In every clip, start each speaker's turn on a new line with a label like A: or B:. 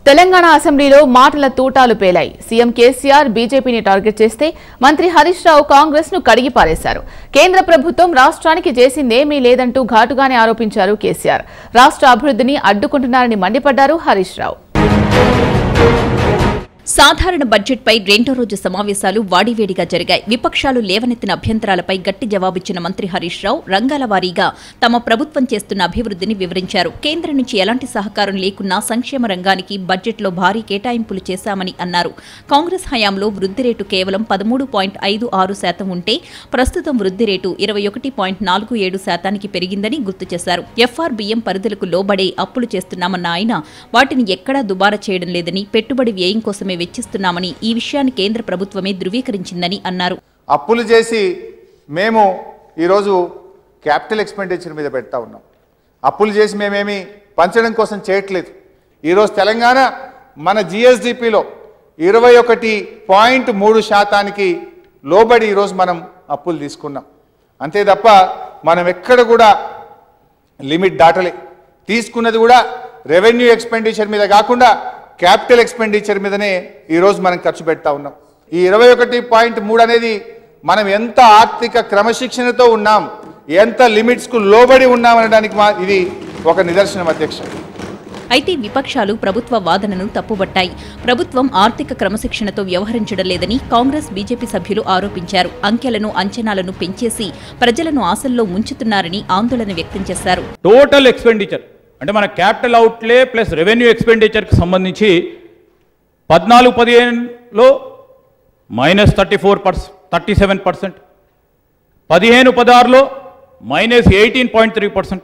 A: తెలంగాణ అసెంబ్లీలో మాటల తూటాలు పేలాయి సీఎం కేసీఆర్ బీజేపీని టార్గెట్ చేస్తే మంత్రి హరీష్ రావు కాంగ్రెస్ ను కడిగి పారేశారు కేంద్ర ప్రభుత్వం రాష్ట్రానికి చేసిందేమీ లేదంటూ ఘాటుగానే ఆరోపించారు కేసీఆర్ రాష్ట్ర అభివృద్ధిని అడ్డుకుంటున్నారని మండిపడ్డారు హరీష్ రావు
B: సాధారణ బడ్జెట్పై రెండో రోజు సమావేశాలు వాడివేడిగా జరిగాయి విపక్షాలు లేవనెత్తిన అభ్యంతరాలపై గట్టి జవాబిచ్చిన మంత్రి హరీష్ రావు రంగాల వారీగా తమ ప్రభుత్వం చేస్తున్న అభివృద్ధిని వివరించారు కేంద్రం నుంచి ఎలాంటి సహకారం లేకున్నా సంక్షేమ రంగానికి బడ్జెట్లో భారీ కేటాయింపులు చేశామని అన్నారు కాంగ్రెస్ హయాంలో వృద్ధి రేటు కేవలం పదమూడు పాయింట్ ఐదు ఆరు శాతం ఉంటే ప్రస్తుతం వృద్ధి రేటు ఇరవై ఒకటి పాయింట్ నాలుగు ఏడు శాతానికి పెరిగిందని గుర్తు చేశారు ఎఫ్ఆర్బిఎం పరిధులకు లోబడే అప్పులు చేస్తున్నామన్న ఆయన వాటిని ఎక్కడా దుబారా చేయడం లేదని పెట్టుబడి వ్యయం కోసమే వెచ్చిస్తున్నామని ఈ విషయాన్ని కేంద్ర ప్రభుత్వమే ధృవీకరించిందని అన్నారు
C: అప్పులు చేసి మేము ఈరోజు క్యాపిటల్ ఎక్స్పెండిచర్ మీద పెడతా ఉన్నాం అప్పులు చేసి మేమేమి పంచడం కోసం చేయట్లేదు ఈరోజు తెలంగాణ మన జిఎస్డిపిలో ఇరవై ఒకటి పాయింట్ మూడు శాతానికి లోబడి ఈరోజు మనం అప్పులు తీసుకున్నాం అంతే తప్ప మనం ఎక్కడ కూడా లిమిట్ దాటలే తీసుకున్నది కూడా రెవెన్యూ ఎక్స్పెండిచర్ మీద కాకుండా క్యాపిటల్ ఎక్స్పెండిచర్ మీదనే ఈరోజు మనం ఖర్చు పెడతా ఉన్నాం ఈ ఇరవై ఒకటి పాయింట్ మూడు అనేది మనం ఎంత ఆర్థిక క్రమశిక్షణతో ఉన్నాం ఎంత లిమిట్స్కు లోబడి ఉన్నాం అనడానికి మా ఇది ఒక నిదర్శనం అధ్యక్ష
B: అయితే విపక్షాలు ప్రభుత్వ వాదనను తప్పుబట్టాయి ప్రభుత్వం ఆర్థిక క్రమశిక్షణతో వ్యవహరించడం లేదని కాంగ్రెస్ బీజేపీ సభ్యులు ఆరోపించారు అంకెలను అంచనాలను పెంచేసి ప్రజలను ఆశల్లో ముంచుతున్నారని ఆందోళన వ్యక్తం చేశారు
D: టోటల్ ఎక్స్పెండిచర్ అంటే మన క్యాపిటల్ అవుట్లే ప్లస్ రెవెన్యూ ఎక్స్పెండిచర్కి సంబంధించి పద్నాలుగు పదిహేనులో minus thirty four per thirty seven percent పదిహేను పదహారులో minus eighteen point three percent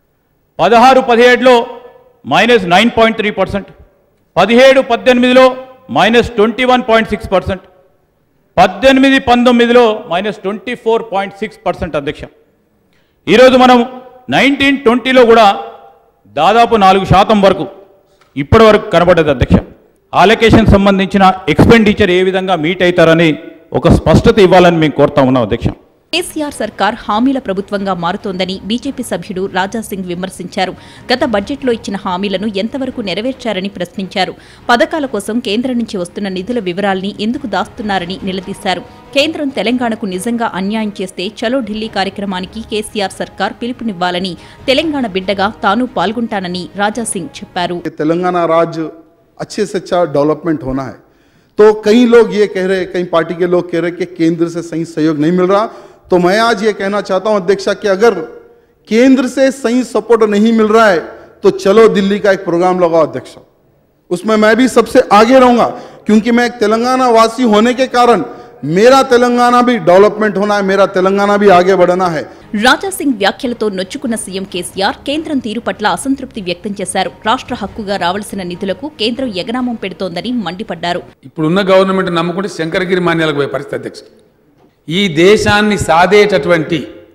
D: పదహారు పదిహేడులో minus nine point three percent పదిహేడు పద్దెనిమిదిలో minus twenty one point six percent పద్దెనిమిది పంతొమ్మిదిలో minus twenty four point six percent అధ్యక్ష ఈరోజు మనం నైన్టీన్ ట్వంటీలో కూడా దాదాపు నాలుగు శాతం వరకు ఇప్పటి వరకు కనబడ్డది అధ్యక్ష ఆలొకేషన్ సంబంధించిన ఎక్స్పెండిచర్ ఏ విధంగా మీట్ అవుతారని ఒక స్పష్టత ఇవ్వాలని మేము కోరుతా ఉన్నాం అధ్యక్ష
B: కేసీఆర్ సర్కార్ హామీల ప్రభుత్వంగా మారుతోందని బీజేపీ సభ్యుడు రాజాసింగ్ విమర్శించారు గత బడ్జెట్లో ఇచ్చిన హామీలను ఎంతవరకు నెరవేర్చారని ప్రశ్నించారు పథకాల కోసం కేంద్రం నుంచి వస్తున్న నిధుల వివరాల్ని ఎందుకు దాస్తున్నారని నిలదీశారు కేంద్రం తెలంగాణకు నిజంగా అన్యాయం చేస్తే చలో ఢిల్లీ కార్యక్రమానికి కేసీఆర్ సర్కార్ పిలుపునివ్వాలని తెలంగాణ బిడ్డగా తాను పాల్గొంటానని రాజాసింగ్ చెప్పారు
E: कि तेलंगाना राज्य अच्छे से अच्छा डेवलपमेंट होना है तो कई लोग ये कह रहे कई पार्टी के लोग कह रहे कि केंद्र से सही सहयोग नहीं मिल रहा तो मैं आज ये कहना चाहता हूं अध्यक्षा कि अगर केंद्र से सही सपोर्ट नहीं मिल रहा है तो चलो दिल्ली का एक प्रोग्राम लगाओ अध्यक्षा उसमें मैं भी सबसे आगे रहूंगा क्योंकि मैं एक तेलंगाना वासी होने के कारण मेरा तेलंगाना भी डेवलपमेंट होना है मेरा तेलंगाना भी आगे बढ़ना है
B: రాజాసింగ్ వ్యాఖ్యలతో నొచ్చుకున్న సీఎం కేసీఆర్ కేంద్రం తీరు పట్ల అసంతృప్తి వ్యక్తం చేశారు రాష్ట్ర హక్కుగా రావాల్సిన నిధులకు కేంద్రం ఎగనామం పెడుతోందని మండిపడ్డారు
F: ఇప్పుడున్న గవర్నమెంట్ నమ్ముకుంటే శంకరగిరి మాన్యాలకు పోయే పరిస్థితి అధ్యక్ష ఈ దేశాన్ని సాధేటటువంటి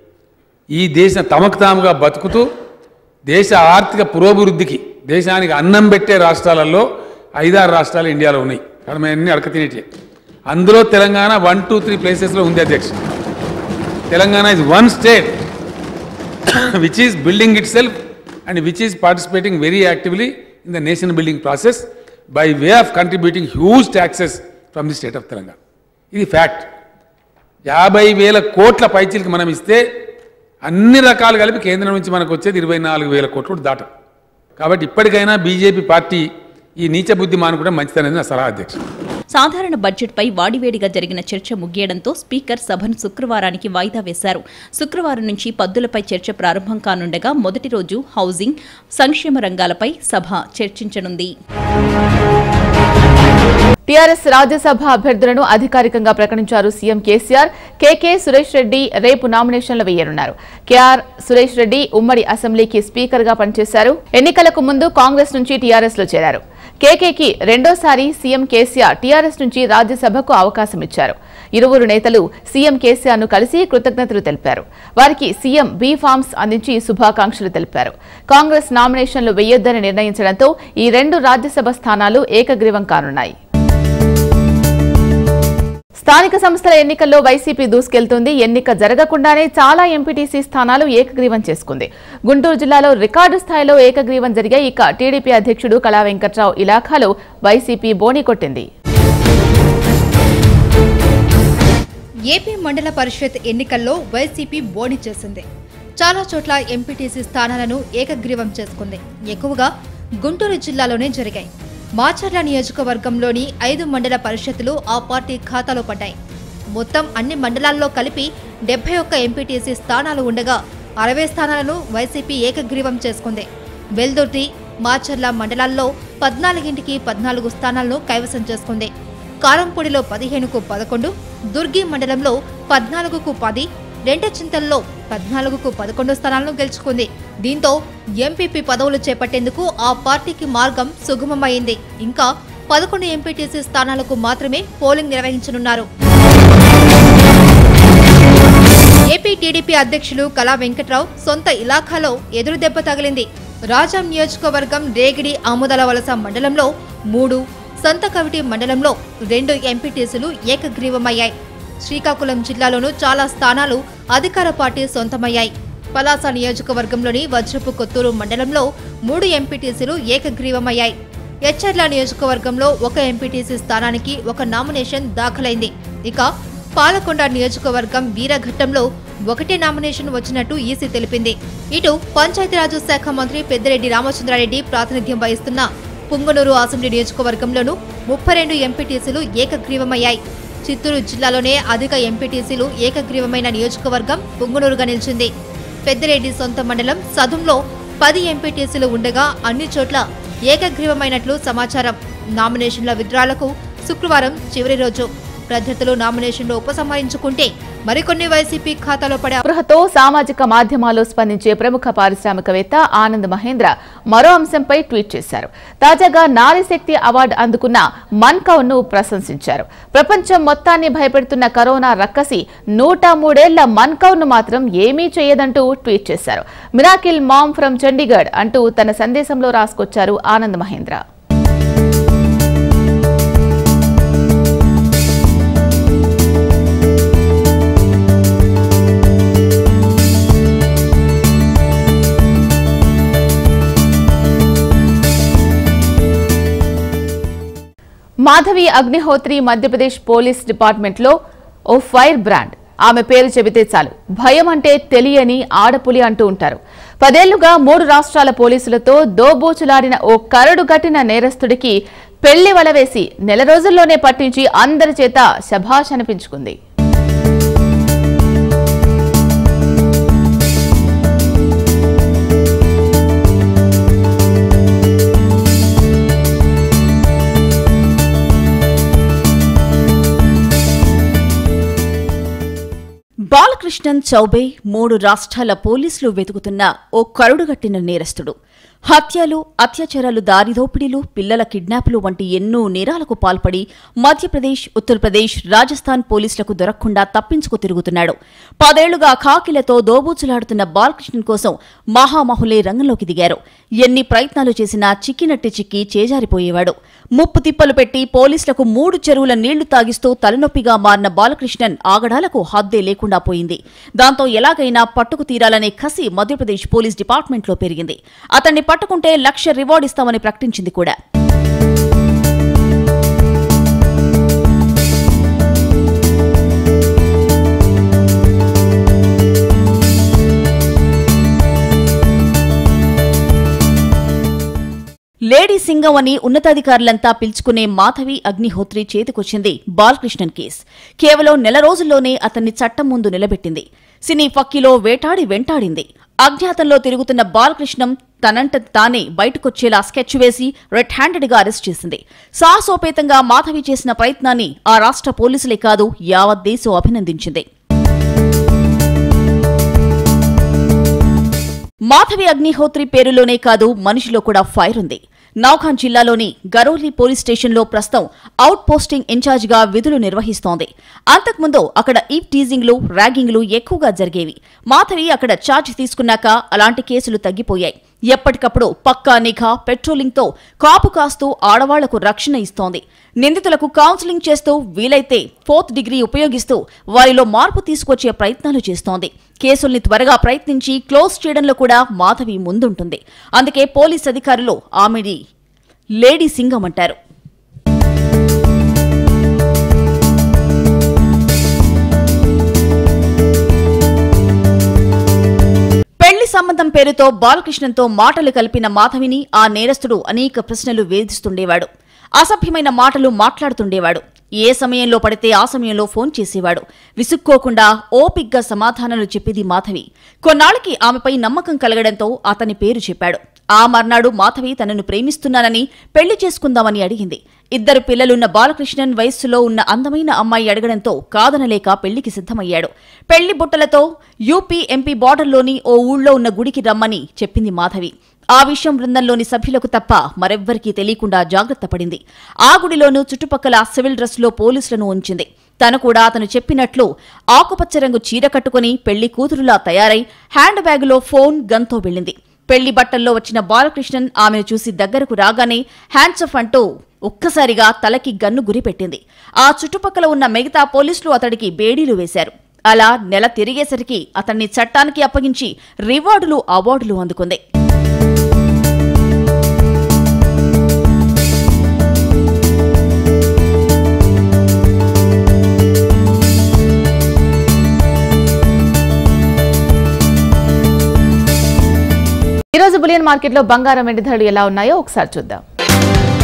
F: ఈ దేశం తమకు తాముగా బతుకుతూ దేశ ఆర్థిక పురోభివృద్ధికి దేశానికి అన్నం పెట్టే రాష్ట్రాలలో ఐదారు రాష్ట్రాలు ఇండియాలో ఉన్నాయి ఇక్కడ మేము అన్ని అడక తినేటి అందులో తెలంగాణ వన్ టూ త్రీ ప్లేసెస్లో ఉంది అధ్యక్ష Telangana is one state which is building itself and which is participating very actively in the nation building process by way of contributing huge taxes from the state of Telangana. ఇది fact యాభై వేల కోట్ల పైచీలకి మనం ఇస్తే అన్ని రకాలు కలిపి కేంద్రం నుంచి మనకు వచ్చేది ఇరవై నాలుగు వేల కోట్లు దాటం కాబట్టి ఇప్పటికైనా బీజేపీ పార్టీ ఈ నీచ బుద్ధి మానుకుంటే మంచిదనేది నా సలహా అధ్యక్షుడు
B: సాధారణ బడ్జెట్పై వాడివేడిగా జరిగిన చర్చ ముగియడంతో స్పీకర్ సభను శుక్రవారానికి వాయిదా వేశారు శుక్రవారం నుంచి పద్దులపై చర్చ ప్రారంభం కానుండగా మొదటి రోజు హౌసింగ్ సంక్షేమ రంగాలపై సభ చర్చించనుంది
A: టీఆర్ఎస్ రాజ్యసభ అభ్యర్థులను అధికారికంగా ప్రకటించారు సీఎం కేసీఆర్ కేకే సురేష్ రెడ్డి రేపు నామినేషన్లు వేయనున్నారు కేఆర్ సురేష్ రెడ్డి ఉమ్మడి అసెంబ్లీకి స్పీకర్ గా పనిచేశారు ఎన్నికలకు ముందు కాంగ్రెస్ నుంచి టీఆర్ఎస్ లో చేరారు కేకేకి రెండోసారి సీఎం కేసీఆర్ టీఆర్ఎస్ నుంచి రాజ్యసభకు అవకాశం ఇచ్చారు ఇరువురు నేతలు సీఎం కేసీఆర్ ను కలిసి కృతజ్ఞతలు తెలిపారు వారికి సీఎం బీ ఫార్మ్స్ అందించి శుభాకాంక్షలు తెలిపారు కాంగ్రెస్ నామినేషన్లు వేయొద్దని నిర్ణయించడంతో ఈ రెండు రాజ్యసభ స్థానాలు ఏకగ్రీవం కానున్నాయి స్థానిక సంస్థల ఎన్నికల్లో వైసీపీ దూసుకెళ్తుంది ఎన్నిక జరగకుండానే చాలా ఎంపీటీసీ స్థానాలు ఏకగ్రీవం చేసుకుంది గుంటూరు జిల్లాలో రికార్డు స్థాయిలో ఏకగ్రీవం జరిగాయి ఇక టీడీపీ అధ్యక్షుడు కళా వెంకట్రావు ఇలాఖాలో వైసీపీ బోని కొట్టింది
G: ఏపీ మండల పరిషత్ ఎన్నికల్లో వైసీపీ బోని చేసింది చాలా చోట్ల ఎంపీటీసీ స్థానాలను ఏకగ్రీవం చేసుకుంది ఎక్కువగా గుంటూరు జిల్లాలోనే జరిగాయి మాచర్ల నియోజకవర్గంలోని ఐదు మండల పరిషత్తులు ఆ పార్టీ ఖాతాలో పడ్డాయి మొత్తం అన్ని మండలాల్లో కలిపి డెబ్బై ఒక్క ఎంపీటీసీ స్థానాలు ఉండగా అరవై స్థానాలను వైసీపీ ఏకగ్రీవం చేసుకుంది వెల్దుర్తి మాచర్ల మండలాల్లో పద్నాలుగింటికి పద్నాలుగు స్థానాలను కైవసం చేసుకుంది కారంపొడిలో పదిహేనుకు పదకొండు దుర్గి మండలంలో పద్నాలుగుకు పది రెంటచింతల్లో పద్నాలుగుకు పదకొండు స్థానాలను గెలుచుకుంది దీంతో ఎంపీపీ పదవులు చేపట్టేందుకు ఆ పార్టీకి మార్గం సుగమమైంది ఇంకా పదకొండు ఎంపీటీసీ స్థానాలకు మాత్రమే పోలింగ్ నిర్వహించనున్నారు ఏపీ టీడీపీ అధ్యక్షులు కళా వెంకట్రావు సొంత ఇలాఖాలో ఎదురు దెబ్బ తగిలింది రాజాం నియోజకవర్గం రేగిడి ఆముదల వలస మండలంలో మూడు సంతకవిటి మండలంలో రెండు ఎంపీటీసీలు ఏకగ్రీవమయ్యాయి శ్రీకాకుళం జిల్లాలోనూ చాలా స్థానాలు అధికార పార్టీ సొంతమయ్యాయి పలాస నియోజకవర్గంలోని వజ్రపు కొత్తూరు మండలంలో మూడు ఎంపీటీసీలు ఏకగ్రీవమయ్యాయి ఎచ్చర్ల నియోజకవర్గంలో ఒక ఎంపీటీసీ స్థానానికి ఒక నామినేషన్ దాఖలైంది ఇక పాలకొండ నియోజకవర్గం వీరఘట్టంలో ఒకటే నామినేషన్ వచ్చినట్టు ఈసీ తెలిపింది ఇటు పంచాయతీరాజ్ శాఖ మంత్రి పెద్దిరెడ్డి రామచంద్రారెడ్డి ప్రాతినిధ్యం వహిస్తున్న పుంగనూరు అసెంబ్లీ నియోజకవర్గంలోనూ ముప్పై రెండు ఎంపీటీసీలు ఏకగ్రీవమయ్యాయి చిత్తూరు జిల్లాలోనే అధిక ఎంపీటీసీలు ఏకగ్రీవమైన నియోజకవర్గం పుంగనూరుగా నిలిచింది పెద్దిరెడ్డి సొంత మండలం సదుంలో పది ఎంపీటీసీలు ఉండగా అన్ని చోట్ల ఏకగ్రీవమైనట్లు సమాచారం నామినేషన్ల విత్డ్రాలకు శుక్రవారం చివరి రోజు ప్రత్యర్థులు నామినేషన్లు ఉపసంహరించుకుంటే మరికొన్ని వైసీపీ ఖాతాలో పడే
A: స్పృహతో సామాజిక మాధ్యమాల్లో స్పందించే ప్రముఖ పారిశ్రామికవేత్త ఆనంద్ మహేంద్ర మరో అంశంపై ట్వీట్ చేశారు తాజాగా నారీ శక్తి అవార్డు అందుకున్న మన్కౌన్ ను ప్రశంసించారు ప్రపంచం మొత్తాన్ని భయపెడుతున్న కరోనా రక్కసి నూట మూడేళ్ల మన్కౌన్ ను మాత్రం ఏమీ చేయదంటూ ట్వీట్ చేశారు మిరాకిల్ మామ్ ఫ్రమ్ చండీగఢ్ అంటూ తన సందేశంలో రాసుకొచ్చారు ఆనంద్ మహేంద్ర మాధవి అగ్నిహోత్రి మధ్యప్రదేశ్ పోలీస్ డిపార్ట్మెంట్లో ఓ ఫైర్ బ్రాండ్ ఆమె పేరు చెబితే చాలు భయం అంటే తెలియని ఆడపులి అంటూ ఉంటారు పదేళ్లుగా మూడు రాష్ట్రాల పోలీసులతో దోబూచులాడిన ఓ కరడు కట్టిన నేరస్తుడికి పెళ్లి వలవేసి నెల రోజుల్లోనే పట్టించి అందరి చేత శభాష్ అనిపించుకుంది
B: బాలకృష్ణన్ చౌబే మూడు రాష్ట్రాల పోలీసులు వెతుకుతున్న ఓ కరుడుగట్టిన నేరస్తుడు హత్యలు అత్యాచారాలు దారిదోపిడీలు పిల్లల కిడ్నాపులు వంటి ఎన్నో నేరాలకు పాల్పడి మధ్యప్రదేశ్ ఉత్తరప్రదేశ్ రాజస్థాన్ పోలీసులకు దొరకకుండా తప్పించుకు తిరుగుతున్నాడు పదేళ్లుగా ఖాకిలతో దోబూచులాడుతున్న బాలకృష్ణన్ కోసం మహామహులే రంగంలోకి దిగారు ఎన్ని ప్రయత్నాలు చేసినా చిక్కినట్టి చిక్కి చేజారిపోయేవాడు ముప్పు తిప్పలు పెట్టి పోలీసులకు మూడు చెరువుల నీళ్లు తాగిస్తూ తలనొప్పిగా మారిన బాలకృష్ణన్ ఆగడాలకు హద్దే లేకుండా పోయింది దాంతో ఎలాగైనా పట్టుకు తీరాలనే కసి మధ్యప్రదేశ్ పోలీస్ డిపార్ట్మెంట్లో పెరిగింది అతన్ని పట్టుకుంటే లక్ష రివార్డ్ ఇస్తామని ప్రకటించింది కూడా లేడీ సింగం అని ఉన్నతాధికారులంతా పిలుచుకునే మాధవి అగ్నిహోత్రి చేతికొచ్చింది బాలకృష్ణన్ కేస్ కేవలం నెల రోజుల్లోనే అతన్ని చట్టం ముందు నిలబెట్టింది సినీ ఫక్కీలో వేటాడి వెంటాడింది అజ్ఞాతంలో తిరుగుతున్న బాలకృష్ణం తనంట తానే బయటకొచ్చేలా స్కెచ్ వేసి రెడ్ హ్యాండెడ్ గా అరెస్ట్ చేసింది సాహసోపేతంగా మాధవి చేసిన ప్రయత్నాన్ని ఆ రాష్ట్ర పోలీసులే కాదు యావత్ దేశం అభినందించింది మాధవి అగ్నిహోత్రి పేరులోనే కాదు మనిషిలో కూడా ఫైర్ ఉంది నౌఖాన్ జిల్లాలోని గరోలి పోలీస్ స్టేషన్లో ప్రస్తుతం అవుట్ పోస్టింగ్ ఇన్ఛార్జిగా విధులు నిర్వహిస్తోంది అంతకుముందు అక్కడ ఈవ్ టీజింగ్లు ర్యాగింగ్లు ఎక్కువగా జరిగేవి మాధవి అక్కడ ఛార్జ్ తీసుకున్నాక అలాంటి కేసులు తగ్గిపోయాయి
H: ఎప్పటికప్పుడు పక్కా నిఘా పెట్రోలింగ్తో కాపు కాస్తూ ఆడవాళ్లకు రక్షణ ఇస్తోంది నిందితులకు కౌన్సిలింగ్ చేస్తూ వీలైతే ఫోర్త్ డిగ్రీ ఉపయోగిస్తూ వారిలో మార్పు తీసుకొచ్చే ప్రయత్నాలు చేస్తోంది కేసుల్ని త్వరగా ప్రయత్నించి క్లోజ్ చేయడంలో కూడా మాధవి ముందుంటుంది అందుకే పోలీస్ అధికారులు ఆమెని లేడీ సింగం అంటారు పెళ్లి సంబంధం పేరుతో బాలకృష్ణన్తో మాటలు కలిపిన మాధవిని ఆ నేరస్తుడు అనేక ప్రశ్నలు వేధిస్తుండేవాడు అసభ్యమైన మాటలు మాట్లాడుతుండేవాడు ఏ సమయంలో పడితే ఆ సమయంలో ఫోన్ చేసేవాడు విసుక్కోకుండా ఓపిగ్గా సమాధానాలు చెప్పేది మాధవి కొన్నాళ్లకి ఆమెపై నమ్మకం కలగడంతో అతని పేరు చెప్పాడు ఆ మర్నాడు మాధవి తనను ప్రేమిస్తున్నానని పెళ్లి చేసుకుందామని అడిగింది ఇద్దరు పిల్లలున్న బాలకృష్ణన్ వయస్సులో ఉన్న అందమైన అమ్మాయి అడగడంతో కాదనలేక పెళ్లికి సిద్ధమయ్యాడు పెళ్లి బుట్టలతో యూపీ ఎంపీ బార్డర్లోని ఓ ఊళ్ళో ఉన్న గుడికి రమ్మని చెప్పింది మాధవి ఆ విషయం బృందంలోని సభ్యులకు తప్ప మరెవ్వరికీ తెలియకుండా జాగ్రత్త పడింది ఆ గుడిలోనూ చుట్టుపక్కల సివిల్ డ్రెస్లో పోలీసులను ఉంచింది తను కూడా అతను చెప్పినట్లు ఆకుపచ్చ రంగు చీర కట్టుకుని పెళ్లి కూతురులా తయారై హ్యాండ్ బ్యాగులో ఫోన్ గన్తో వెళ్ళింది పెళ్లి బట్టల్లో వచ్చిన బాలకృష్ణన్ ఆమెను చూసి దగ్గరకు రాగానే హ్యాండ్స్ ఆఫ్ అంటూ ఒక్కసారిగా తలకి గన్ను గురిపెట్టింది ఆ చుట్టుపక్కల ఉన్న మిగతా పోలీసులు అతడికి బేడీలు వేశారు అలా నెల తిరిగేసరికి అతన్ని చట్టానికి అప్పగించి రివార్డులు అవార్డులు అందుకుంది
A: ఈ రోజు బులియన్ మార్కెట్లో బంగారం వెండి ధరలు ఎలా ఉన్నాయో ఒకసారి చూద్దాం